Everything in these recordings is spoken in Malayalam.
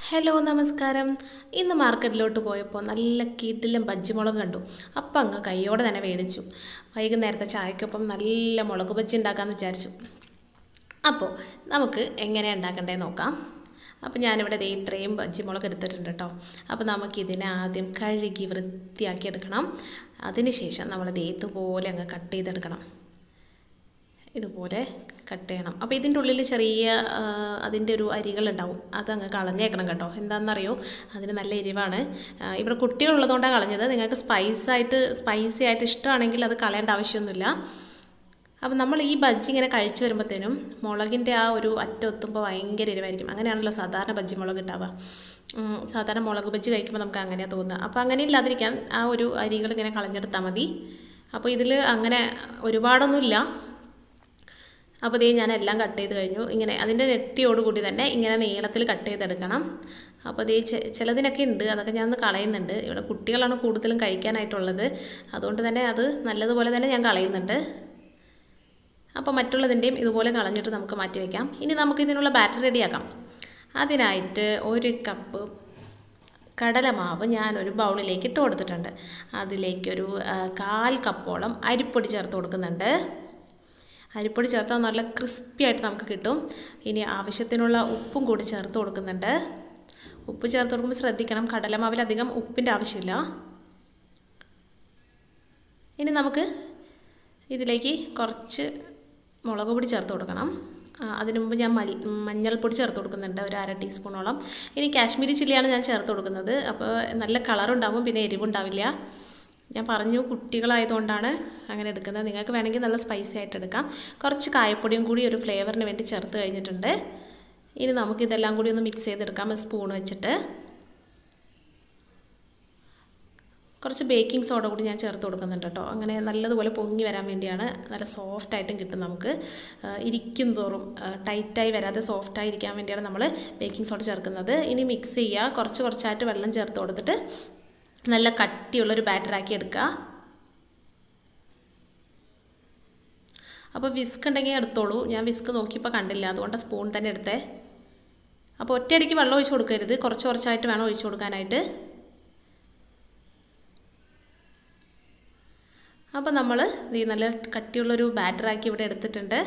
ഹലോ നമസ്കാരം ഇന്ന് മാർക്കറ്റിലോട്ട് പോയപ്പോൾ നല്ല കീട്ടിലും ബജ്ജിമുളക് കണ്ടു അപ്പം അങ്ങ് കൈയോടെ തന്നെ മേടിച്ചു വൈകുന്നേരത്തെ ചായക്കൊപ്പം നല്ല മുളക് ബജ്ജി ഉണ്ടാക്കാമെന്ന് വിചാരിച്ചു അപ്പോൾ നമുക്ക് എങ്ങനെ ഉണ്ടാക്കണ്ടേ നോക്കാം അപ്പോൾ ഞാനിവിടെ ദേ ഇത്രയും ബജ്ജിമുളക് എടുത്തിട്ടുണ്ട് കേട്ടോ അപ്പോൾ നമുക്കിതിനെ ആദ്യം കഴുകി വൃത്തിയാക്കി എടുക്കണം അതിനുശേഷം നമ്മൾ ദേ ഇതുപോലെ അങ്ങ് കട്ട് ചെയ്തെടുക്കണം ഇതുപോലെ കട്ട് ചെയ്യണം അപ്പോൾ ഇതിൻ്റെ ഉള്ളിൽ ചെറിയ ആ, അതിൻ്റെ ഒരു അരികളുണ്ടാവും അതങ്ങ് കളഞ്ഞേക്കണം കേട്ടോ എന്താണെന്നറിയോ അതിന് നല്ല എരിവാണ് ആ, ഇവിടെ കുട്ടികളുള്ളതുകൊണ്ടാണ് കളഞ്ഞത് നിങ്ങൾക്ക് സ്പൈസ് ആയിട്ട് സ്പൈസി ആയിട്ട് ഇഷ്ടമാണെങ്കിൽ അത് കളയേണ്ട ആവശ്യമൊന്നുമില്ല അപ്പം നമ്മൾ ഈ ബജ്ജി ഇങ്ങനെ കഴിച്ചു വരുമ്പോഴത്തേനും മുളകിൻ്റെ ആ ഒരു അറ്റം എത്തുമ്പോൾ ഭയങ്കര എരിവായിരിക്കും അങ്ങനെയാണല്ലോ സാധാരണ ബജ്ജി മുളക് ഉണ്ടാവുക ഉം, സാധാരണ മുളക് ബജ്ജി കഴിക്കുമ്പോൾ നമുക്ക് അങ്ങനെയാണ് തോന്നുക അപ്പോൾ അങ്ങനെ ഇല്ലാതിരിക്കാൻ ആ ഒരു അരികൾ ഇങ്ങനെ കളഞ്ഞെടുത്താൽ മതി അപ്പോൾ ഇതിൽ അങ്ങനെ ഒരുപാടൊന്നുമില്ല അപ്പോൾ ഇതേ ഞാൻ എല്ലാം കട്ട് ചെയ്ത് കഴിഞ്ഞു ഇങ്ങനെ അതിൻ്റെ നെറ്റിയോടുകൂടി തന്നെ ഇങ്ങനെ നീളത്തിൽ കട്ട് ചെയ്തെടുക്കണം അപ്പോൾ ഇതേ ചെ- ചിലതിനൊക്കെ ഉണ്ട് അതൊക്കെ ഞാൻ ഒന്ന് കളയുന്നുണ്ട് ഇവിടെ കുട്ടികളാണ് കൂടുതലും കഴിക്കാനായിട്ടുള്ളത് അതുകൊണ്ട് തന്നെ അത് നല്ലതുപോലെ തന്നെ ഞാൻ കളയുന്നുണ്ട് അപ്പോൾ മറ്റുള്ളതിൻ്റെയും ഇതുപോലെ കളഞ്ഞിട്ട് നമുക്ക് മാറ്റി വയ്ക്കാം ഇനി നമുക്ക് ഇതിനുള്ള ബാറ്റർ റെഡിയാക്കാം അതിനായിട്ട് ഒരു കപ്പ് കടലമാവ് ഞാനൊരു ബൗളിലേക്ക് ഇട്ട് കൊടുത്തിട്ടുണ്ട് അതിലേക്കൊരു ആ, കാൽ കപ്പോളം അരിപ്പൊടി ചേർത്ത് കൊടുക്കുന്നുണ്ട് അരിപ്പൊടി ചേർത്താൽ നല്ല ക്രിസ്പി ആയിട്ട് നമുക്ക് കിട്ടും ഇനി ആവശ്യത്തിനുള്ള ഉപ്പും കൂടി ചേർത്ത് കൊടുക്കുന്നുണ്ട് ഉപ്പ് ചേർത്ത് കൊടുക്കുമ്പോൾ ശ്രദ്ധിക്കണം കടലമാവിൽ അധികം ഉപ്പിൻ്റെ ആവശ്യമില്ല ഇനി നമുക്ക് ഇതിലേക്ക് കുറച്ച് മുളക് പൊടി ചേർത്ത് കൊടുക്കണം ആ, അതിനു മുമ്പ് ഞാൻ മൽ മഞ്ഞൾപ്പൊടി ചേർത്ത് കൊടുക്കുന്നുണ്ട് ഒരു അര ടീസ്പൂണോളം ഇനി കാശ്മീരി ചില്ലിയാണ് ഞാൻ ചേർത്ത് കൊടുക്കുന്നത് അപ്പോൾ നല്ല കളറുണ്ടാവും പിന്നെ എരിവുണ്ടാവില്ല ഞാൻ പറഞ്ഞു കുട്ടികളായതുകൊണ്ടാണ് അങ്ങനെ എടുക്കുന്നത് നിങ്ങൾക്ക് വേണമെങ്കിൽ നല്ല സ്പൈസി ആയിട്ട് എടുക്കാം കുറച്ച് കായപ്പൊടിയും കൂടി ഒരു ഫ്ലേവറിന് വേണ്ടി ചേർത്ത് കഴിഞ്ഞിട്ടുണ്ട് ഇനി നമുക്കിതെല്ലാം കൂടി ഒന്ന് മിക്സ് ചെയ്തെടുക്കാം സ്പൂൺ വെച്ചിട്ട് കുറച്ച് ബേക്കിംഗ് സോഡ കൂടി ഞാൻ ചേർത്ത് കൊടുക്കുന്നുണ്ട് കേട്ടോ അങ്ങനെ നല്ലതുപോലെ പൊങ്ങി വരാൻ വേണ്ടിയാണ് നല്ല സോഫ്റ്റ് ആയിട്ടും കിട്ടും നമുക്ക് ആ, ഇരിക്കും തോറും ആ, ടൈറ്റായി വരാതെ സോഫ്റ്റായി ഇരിക്കാൻ വേണ്ടിയാണ് നമ്മൾ ബേക്കിംഗ് സോഡ ചേർക്കുന്നത് ഇനി മിക്സ് ചെയ്യുക കുറച്ച് കുറച്ചായിട്ട് വെള്ളം ചേർത്ത് കൊടുത്തിട്ട് നല്ല കട്ടിയുള്ളൊരു ബാറ്ററാക്കി എടുക്കുക അപ്പോൾ വിസ്ക് ഉണ്ടെങ്കിൽ എടുത്തോളൂ ഞാൻ വിസ്ക് നോക്കിയപ്പോൾ കണ്ടില്ല അതുകൊണ്ട് സ്പൂൺ തന്നെ എടുത്തേ അപ്പോൾ ഒറ്റയടിക്ക് വെള്ളം ഒഴിച്ച് കൊടുക്കരുത് കുറച്ച് കുറച്ചായിട്ട് വേണം ഒഴിച്ച് കൊടുക്കാനായിട്ട് അപ്പോൾ നമ്മൾ ഈ നല്ല കട്ടിയുള്ളൊരു ബാറ്ററാക്കി ഇവിടെ എടുത്തിട്ടുണ്ട്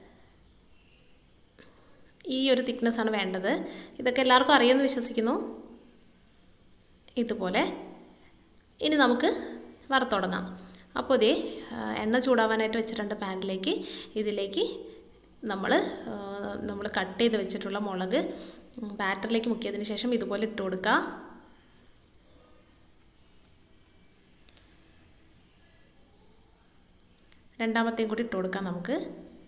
ഈ ഒരു thickness ആണ് വേണ്ടത് ഇതൊക്കെ എല്ലാവർക്കും അറിയുമെന്ന് വിശ്വസിക്കുന്നു ഇതുപോലെ ഇനി നമുക്ക് വറുത്തുടങ്ങാം അപ്പോൾ ഇതേ ആ, എണ്ണ ചൂടാവാനായിട്ട് വെച്ചിട്ടുണ്ട് പാനിലേക്ക് ഇതിലേക്ക് നമ്മൾ നമ്മൾ കട്ട് ചെയ്ത് വെച്ചിട്ടുള്ള മുളക് ബാറ്ററിലേക്ക് മുക്കിയതിന് ശേഷം ഇതുപോലെ ഇട്ട് കൊടുക്കുക രണ്ടാമത്തെയും കൂടി ഇട്ട് കൊടുക്കാം നമുക്ക്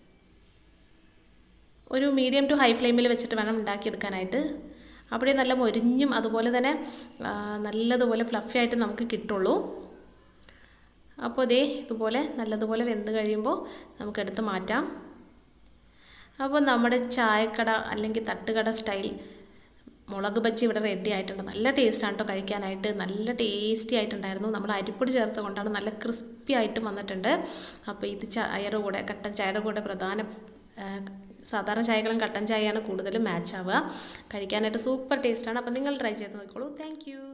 ഒരു മീഡിയം ടു ഹൈ ഫ്ലെയിമിൽ വെച്ചിട്ട് വേണം ഉണ്ടാക്കിയെടുക്കാനായിട്ട് അവിടെ നല്ല മൊരിഞ്ഞും അതുപോലെ തന്നെ ആ, നല്ലതുപോലെ ഫ്ലഫി ആയിട്ട് നമുക്ക് കിട്ടുള്ളൂ അപ്പോൾ ഇതേ ഇതുപോലെ നല്ലതുപോലെ വെന്ത് കഴിയുമ്പോൾ നമുക്കെടുത്ത് മാറ്റാം അപ്പോൾ നമ്മുടെ ചായക്കട അല്ലെങ്കിൽ തട്ടുകട സ്റ്റൈൽ മുളക് ബജ്ജി ഇവിടെ റെഡി ആയിട്ടുണ്ട് നല്ല ടേസ്റ്റാണ് കേട്ടോ കഴിക്കാനായിട്ട് നല്ല ടേസ്റ്റി ആയിട്ടുണ്ടായിരുന്നു നമ്മൾ അരിപ്പൊടി ചേർത്ത് കൊണ്ടാണ് നല്ല ക്രിസ്പി ആയിട്ട് വന്നിട്ടുണ്ട് അപ്പോൾ ഇത് ചായയുടെ കൂടെ കട്ടൻ ചായയുടെ കൂടെ പ്രധാന ആ, സാധാരണ ചായകളും കട്ടൻ ചായയാണ് കൂടുതലും മാച്ച് ആവുക കഴിക്കാനായിട്ട് സൂപ്പർ ടേസ്റ്റാണ് അപ്പോൾ നിങ്ങൾ ട്രൈ ചെയ്ത് നോക്കിക്കോളൂ താങ്ക്